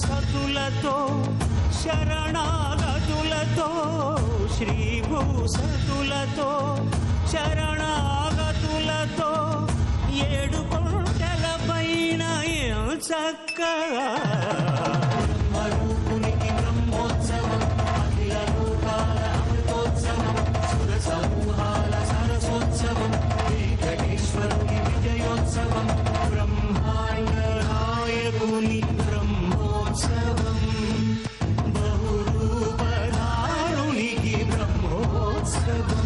సతులతో శరణాగతులతో శ్రీభూసతులతో శరణాగతులతో ఏడు కొండల పైన చక్కగా మరుపునికి బ్రహ్మోత్సవం అఖిల లోకాల అమృతోత్సవం సుర సమూహాల సరసోత్సవం వెంకటేశ్వరుని విజయోత్సవం బ్రహ్మాండ నాయకుని బ్రహ్మోత్సవం బహురూపధారునికి బ్రహ్మోత్సవం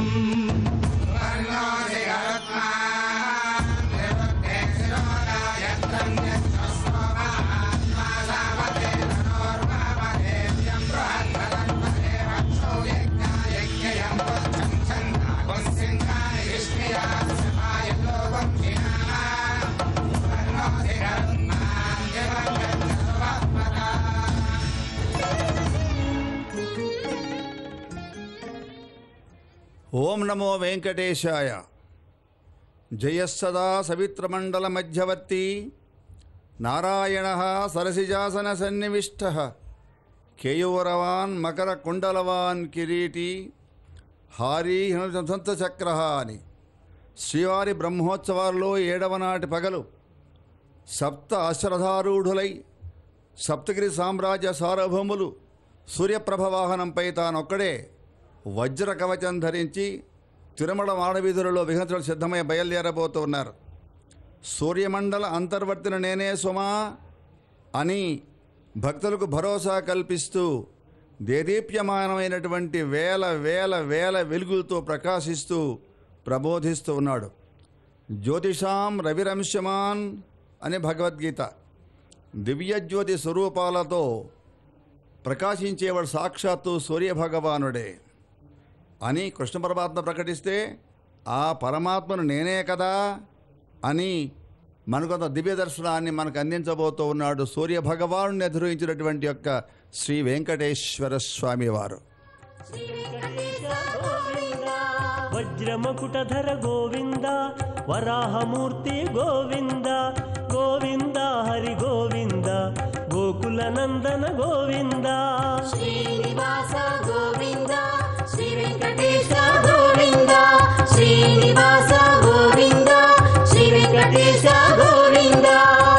ఓం నమో వెంకటేశాయ జయస్సదా సవిత్రమండల మధ్యవర్తి నారాయణ సరసిజాసన సన్నివిష్ట కేయూరవాన్ మకర కుండలవాన్ కిరీటి హారీ సంత చక్ర అని శ్రీవారి బ్రహ్మోత్సవాల్లో ఏడవ నాటి పగలు సప్త అశ్రధారూఢులై సప్తగిరి సామ్రాజ్య సార్వభౌములు సూర్యప్రభ వాహనంపై తానొక్కడే వజ్ర కవచం ధరించి తిరుమల మాడవీధులలో విహంతులు సిద్ధమై బయలుదేరబోతూ ఉన్నారు సూర్యమండల అంతర్వర్తిన నేనే సుమా అని భక్తులకు భరోసా కల్పిస్తూ దేదీప్యమానమైనటువంటి వేల వేల వేల వెలుగులతో ప్రకాశిస్తూ ప్రబోధిస్తూ ఉన్నాడు జ్యోతిషాం రవిరంశమాన్ అని భగవద్గీత దివ్యజ్యోతి స్వరూపాలతో ప్రకాశించేవాడు సాక్షాత్తు సూర్యభగవానుడే అని కృష్ణ పరమాత్మ ప్రకటిస్తే ఆ పరమాత్మను నేనే కదా అని మనకొంత దివ్య దర్శనాన్ని మనకు అందించబోతూ ఉన్నాడు సూర్య భగవాను ఎదురించినటువంటి యొక్క శ్రీ వెంకటేశ్వర స్వామి వారు వజ్రమకుటధర గోవింద వరాహమూర్తి గోవింద గోవింద హరి గోవింద గోకుల నందన గోవింద శ్రీనివాస గోవింద శ్రీ వెంకటేశ గోవింద శ్రీనివాస గోవింద శ్రీ వెంకటేశ గోవింద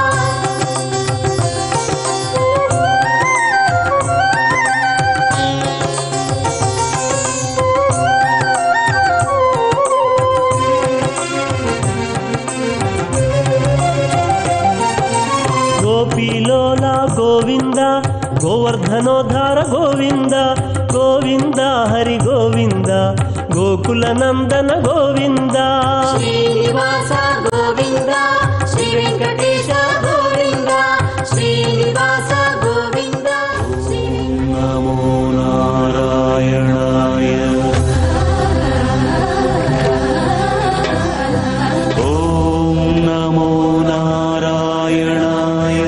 గోపీలోల గోవింద గోవర్ధనోద్ధార గోవింద గోవింద హరి గోవింద గోకుల నందన గోవింద శ్రీనివాస గోవింద శ్రీ వెంకటేశ గోవింద శ్రీనివాస గోవింద శ్రీ నమో నారాయణాయ ఓం నమో నారాయణాయ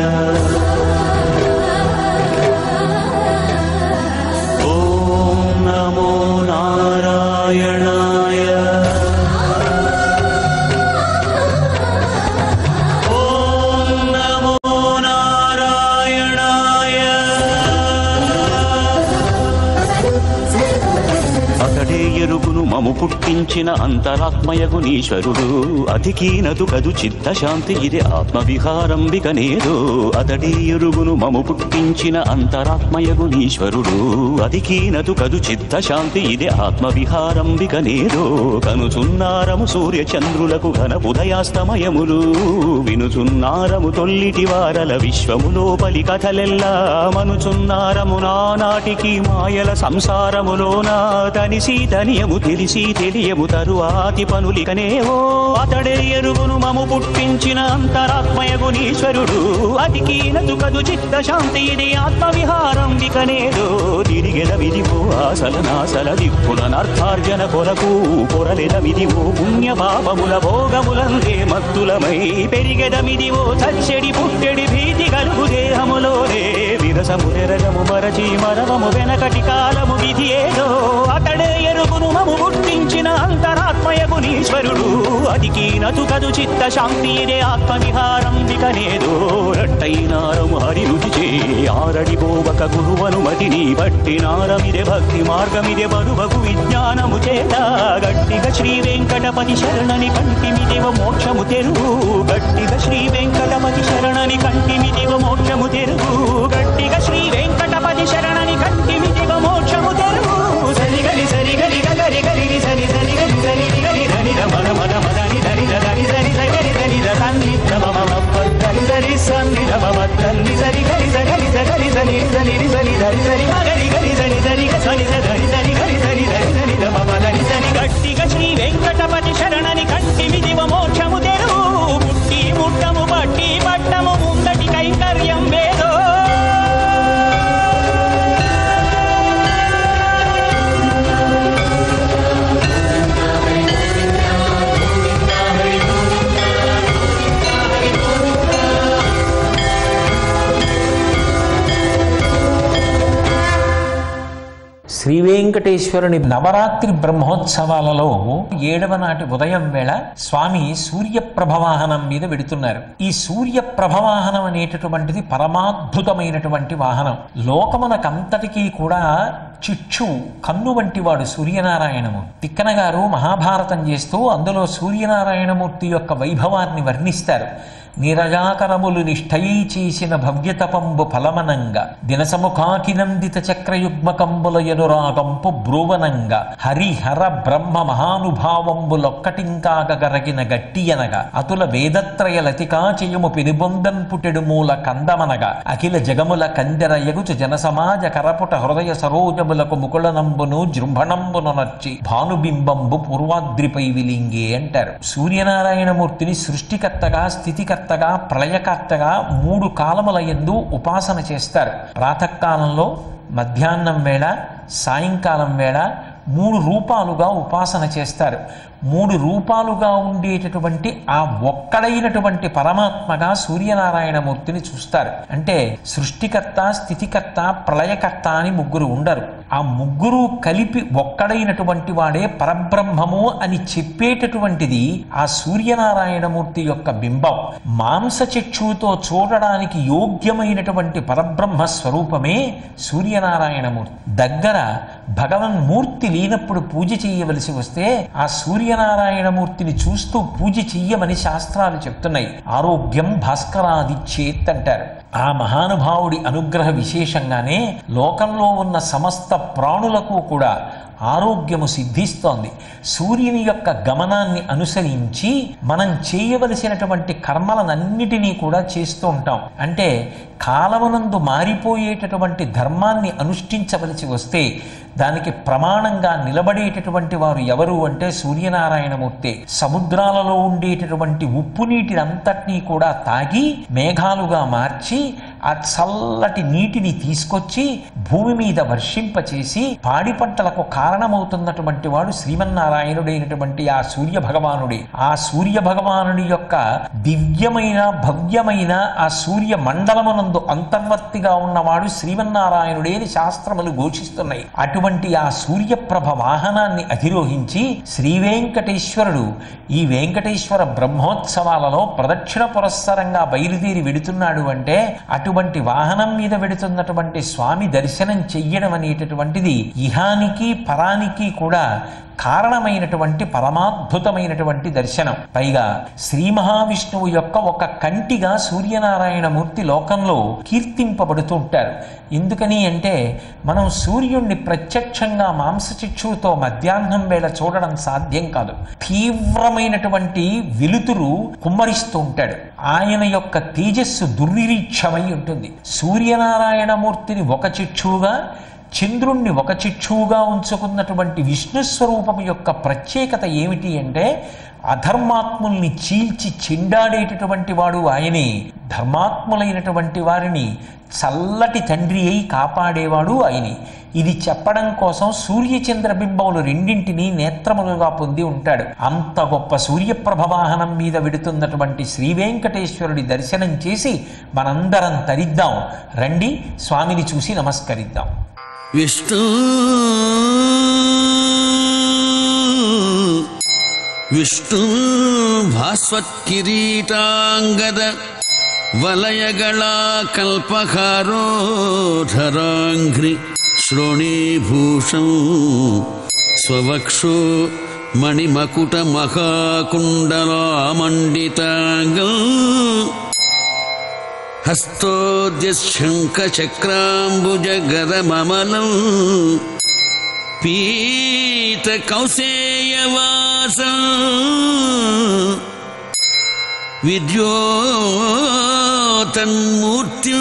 ఓం నమో నారాయణాయ ఓం నమో నారాయణాయ అతడే ఎరుగును మము పుట్టించిన అంతరాత్మయగునీశ్వరుడు అధికీనదు కదు చిత్తశాంతి ఇది ఆత్మవిహారంబికనేదు అతడే ఎరుగును మము పుట్టించిన అంతరాత్మయగునీశ్వరుడు అధికీనదు కదు చిత్తశాంతి ఇది ఆత్మవిహారంబికనేదో కనుచున్నారము సూర్య చంద్రులకు ఘన ఉదయాస్తమయములు వినుచున్నారము తొల్లిటి వారల విశ్వములోపలి కథలెల్లా మనుచున్నారము నానాటికి మాయల సంసారములోన తనిసి తనియము తెలిసి తెలియము తరువాతి పనులికనేవో అతడే ఎరుగును మము పుట్టించిన అంతరాత్మయగునీశ్వరుడు అతికీనతు కదు చిత్త శాంతి ఇది ఆత్మవిహారం వికనేదో తిరిగెద విధివో ఆసల నాసల దిక్కులనర్థార్జన కొరకు పొరలెదమిదివో పుణ్య పాపముల భోగములందే మత్తులమై పెరిగెదమిదివో చచ్చెడి పుట్టెడి భీతి కలుగు దేహములోనే విరసమురెరగము మరచి మరవము వెనకటి కాలము విధి ఏదో అతడే ఎరుగును మము పుట్టించిన అంతరాత్మయగునీశ్వరుడు అదికి నతుకదు చిత్త శాంతి ఇదే ఆత్మ విహారం వికనేదో రట్టైనారము హరి రుచిచే ఆరడి పోవక గురువనుమతిని బట్టి నారమిదే భక్తి మార్గమిదే బరువకు విజ్ఞానము చేత గట్టిగా శ్రీ వెంకటపతి శరణని కంటిమిదివ మోక్షము తెరుగు గట్టిగా శ్రీ వెంకటపతి శరణని కంటిమిదివ మోక్షము తెరుగు గట్టిగా శ్రీ వెంకటపతి శరణని కంటిమిదివ మోక్షము తెరుగు సరిగలి సరిగలి గగరి గరి సరి సరి గరి సరి గరి ధని మన మన మదని ధని ధని సరి సరి ధని ధని మమ మని సరి సన్ని మమ తన్ని సరి గరి సరి సరి సరి సరి సరి ధని సరి గరి గరి సరి సరి సరి సరి సరి గరి సరి సరి సరి మమ ధని సరి గట్టిగా శ్రీ వెంకటపతి శరణని కంటిమిదివ మోక్షము తెరువు ముట్టి ముట్టము పట్టి పట్టము ముందటి కైంకర్యం వేదో శ్రీ వెంకటేశ్వరుని నవరాత్రి బ్రహ్మోత్సవాలలో ఏడవ నాటి ఉదయం వేళ స్వామి సూర్యప్రభ వాహనం మీద వెడుతున్నారు ఈ సూర్యప్రభ వాహనం అనేటటువంటిది పరమాద్భుతమైనటువంటి వాహనం లోకమునకంతటికీ కూడా చిచ్చు కన్ను వంటి వాడు సూర్యనారాయణము తిక్కన గారు మహాభారతం చేస్తూ అందులో సూర్యనారాయణమూర్తి యొక్క వైభవాన్ని వర్ణిస్తారు నిరజాకరములు నిష్ఠయీ చేసిన భవ్యతపంబు ఫలమనంగా దినసముఖాకినందిత చక్రయుగ్మకంబుల ఎనురాగంపు బ్రువనంగా హరిహర బ్రహ్మ మహానుభావంబులొక్కటింకాగరగిన గట్టియనగా అతుల వేదత్రయ లతికాచయము పెనుబొందన్ పుటెడు మూల కందమనగా అఖిల జగముల కందెరయగుచు జనసమాజ కరపుట హృదయ సరోజములకు ముకుళనంబును జృంభణంబును నర్చి భానుబింబంబు పూర్వాద్రిపై విలింగే అంటారు సూర్యనారాయణమూర్తిని సృష్టికర్తగా స్థితికర్తగా ప్రళయకర్తగా మూడు కాలముల యందు ఉపాసన చేస్తారు ప్రాతకాలంలో మధ్యాహ్నం వేళ సాయంకాలం వేళ మూడు రూపాలుగా ఉపాసన చేస్తారు మూడు రూపాలుగా ఉండేటటువంటి ఆ ఒక్కడైనటువంటి పరమాత్మగా సూర్యనారాయణమూర్తిని చూస్తారు అంటే సృష్టికర్త స్థితికర్త ప్రళయకర్త అని ముగ్గురు ఉండరు ఆ ముగ్గురు కలిపి ఒక్కడైనటువంటి వాడే పరబ్రహ్మము అని చెప్పేటటువంటిది ఆ సూర్యనారాయణమూర్తి యొక్క బింబం మాంసచక్షుతో చూడడానికి యోగ్యమైనటువంటి పరబ్రహ్మ స్వరూపమే సూర్యనారాయణమూర్తి దగ్గర భగవన్మూర్తి లేనప్పుడు పూజ చేయవలసి వస్తే ఆ సూర్యనారాయణమూర్తిని చూస్తూ పూజ చెయ్యమని శాస్త్రాలు చెప్తున్నాయి ఆరోగ్యం భాస్కరాదిచ్చేత్ అంటారు ఆ మహానుభావుడి అనుగ్రహ విశేషంగానే లోకంలో ఉన్న సమస్త ప్రాణులకు కూడా ఆరోగ్యము సిద్ధిస్తోంది సూర్యుని యొక్క గమనాన్ని అనుసరించి మనం చేయవలసినటువంటి కర్మలనన్నిటినీ కూడా చేస్తూ ఉంటాం అంటే కాలమునందు మారిపోయేటటువంటి ధర్మాన్ని అనుష్ఠించవలసి వస్తే దానికి ప్రమాణంగా నిలబడేటటువంటి వారు ఎవరు అంటే సూర్యనారాయణమూర్తి సముద్రాలలో ఉండేటటువంటి ఉప్పు నీటిని అంతటినీ కూడా తాగి మేఘాలుగా మార్చి ఆ చల్లటి నీటిని తీసుకొచ్చి భూమి మీద వర్షింపచేసి పాడి పంటలకు కారణమవుతున్నటువంటి వాడు శ్రీమన్నారాయణుడైనటువంటి ఆ సూర్య భగవానుడే ఆ సూర్య భగవానుడి యొక్క దివ్యమైన భవ్యమైన ఆ సూర్య మండలమునందు అంతర్వర్తిగా ఉన్నవాడు శ్రీమన్నారాయణుడే అని శాస్త్రములు ఘోషిస్తున్నాయి అటువంటి ఆ సూర్యప్రభ వాహనాన్ని అధిరోహించి శ్రీ వెంకటేశ్వరుడు ఈ వెంకటేశ్వర బ్రహ్మోత్సవాలలో ప్రదక్షిణ పురస్సరంగా బయలుదేరి వెడుతున్నాడు అంటే అటువంటి వాహనం మీద వెడుతున్నటువంటి స్వామి దర్శనం చెయ్యడం అనేటటువంటిది ఇహానికి పరానికి కూడా కారణమైనటువంటి పరమాద్భుతమైనటువంటి దర్శనం పైగా శ్రీ మహావిష్ణువు యొక్క ఒక కంటిగా సూర్యనారాయణమూర్తి లోకంలో కీర్తింపబడుతూ ఉంటారు ఎందుకని అంటే మనం సూర్యుణ్ణి ప్రత్యక్షంగా మాంసచిక్షువుతో మధ్యాహ్నం వేళ చూడడం సాధ్యం కాదు తీవ్రమైనటువంటి వెలుతురు కుమ్మరిస్తూ ఉంటాడు ఆయన యొక్క తేజస్సు దుర్నిరీక్షమై ఉంటుంది సూర్యనారాయణమూర్తిని ఒక చిక్షువుగా చంద్రుణ్ణి ఒక చిక్షువుగా ఉంచుకున్నటువంటి విష్ణు స్వరూపం యొక్క ప్రత్యేకత ఏమిటి అంటే అధర్మాత్ముల్ని చీల్చి చిండాడేటటువంటి వాడు ఆయనే ధర్మాత్ములైనటువంటి వారిని చల్లటి తండ్రి అయి కాపాడేవాడు ఆయనే ఇది చెప్పడం కోసం సూర్యచంద్ర బింబములు రెండింటినీ నేత్రములుగా పొంది ఉంటాడు అంత గొప్ప సూర్యప్రభవాహనం మీద విడుతున్నటువంటి శ్రీ వెంకటేశ్వరుడి దర్శనం చేసి మనందరం తరిద్దాం రండి స్వామిని చూసి నమస్కరిద్దాం విష్ణు ವಿಷ್ಣು ಭಾಸ್ವತ್ಕಿರೀಟಾಂಗದ ವಲಯಗಳ ಕಲ್ಪಕಾರೋಧರಾಂಘ್ರಿ ಶ್ರೋಣೀಭೂಷಂ ಸ್ವವಕ್ಷೋ ಮಣಿಮಕುಟ ಮಹಾಕುಂಡಲಾಮಂಡಿತಾಂಗಂ హస్తోద్యశంఖచక్రాంబుజగరమమలం పీత కౌసేయవాసం విద్యోతన్మూర్తి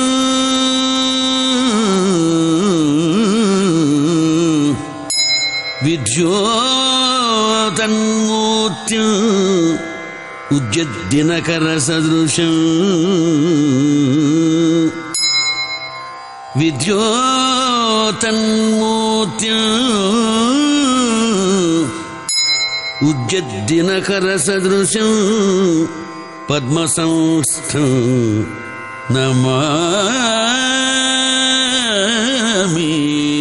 విద్యోతన్మూర్తి ఉద్యద్దినకర సదృశం విద్యోతన్మూర్తి ఉద్యద్దినకర సదృశం పద్మసంస్థం నమామి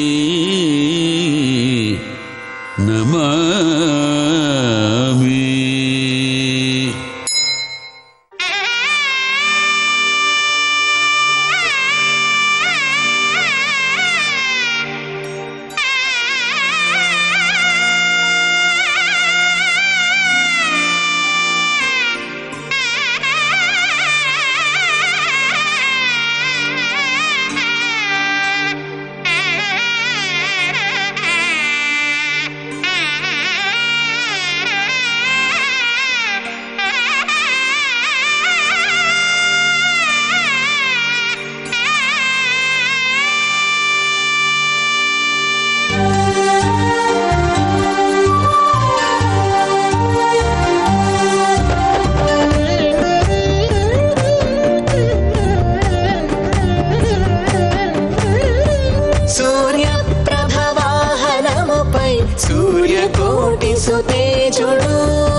నమామి సూర్యప్రభవాహనముపై సూర్యకోటి సుతేజుడు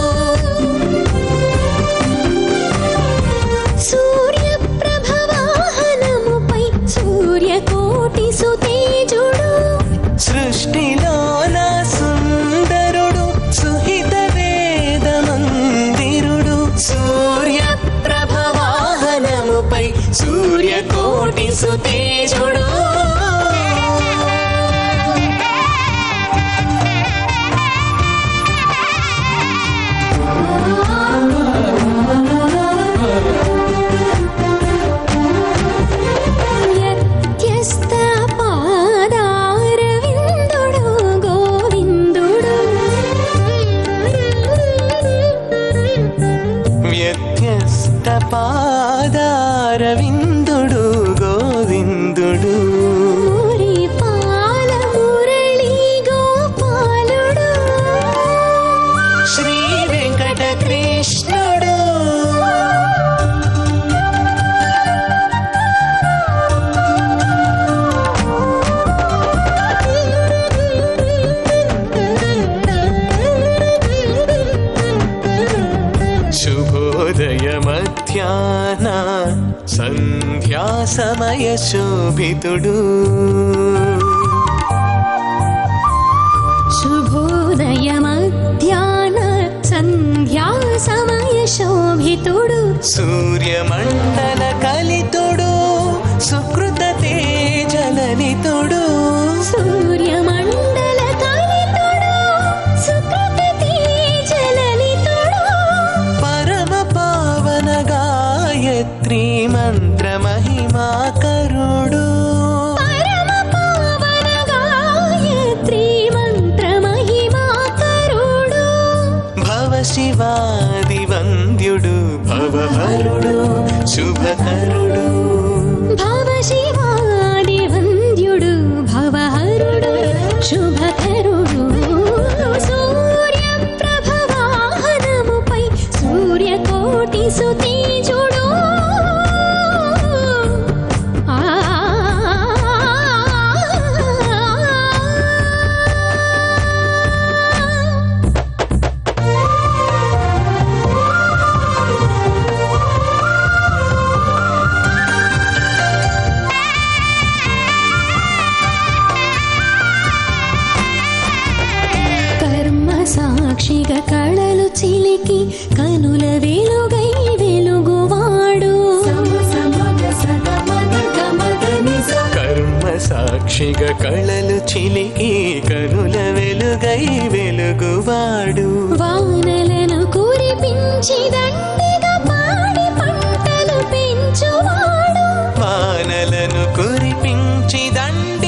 సూర్యప్రభవాహనముపై సూర్యకోటి సుతేజుడు సృష్టిలోన సుందరుడు సుహిత వేద మందిరుడు సూర్యప్రభవాహనముపై సూర్యకోటి సుతేజుడు వ్యత్యస్త పాదారవిందుడు గోవిందుడు వ్యత్యస్త పాదారవిందుడు గోవిందుడు మురి పాల మురళి గోపాలుడు శ్రీ వెంకట కృష్ణుడు శుభోదయ మధ్యాహ్న సంధ్యా సమయ శోభితుడు శుభోదయ మధ్యాహ్న సంధ్యా సమయ శోభితుడు సూర్యమండల కలితుడు సుకృత తేజలనితుడు సూర్యమండల కలితుడు సుకృత తేజలలితుడు పరమ పావన గాయత్రి మంత్ర మహిమాకరుడు పరమ పావన గాయత్రి మంత్ర మహిమాకరుడు భవ శివాది వంద్యుడు భవహరుడు శుభకరుడు సాక్షిగ కళలు చిలికి కనుల వెలుగై వెలుగువాడు వానలను కురిపించి దండిగా పాడి పంటలు పెంచువాడు వానలను కురిపించి దండి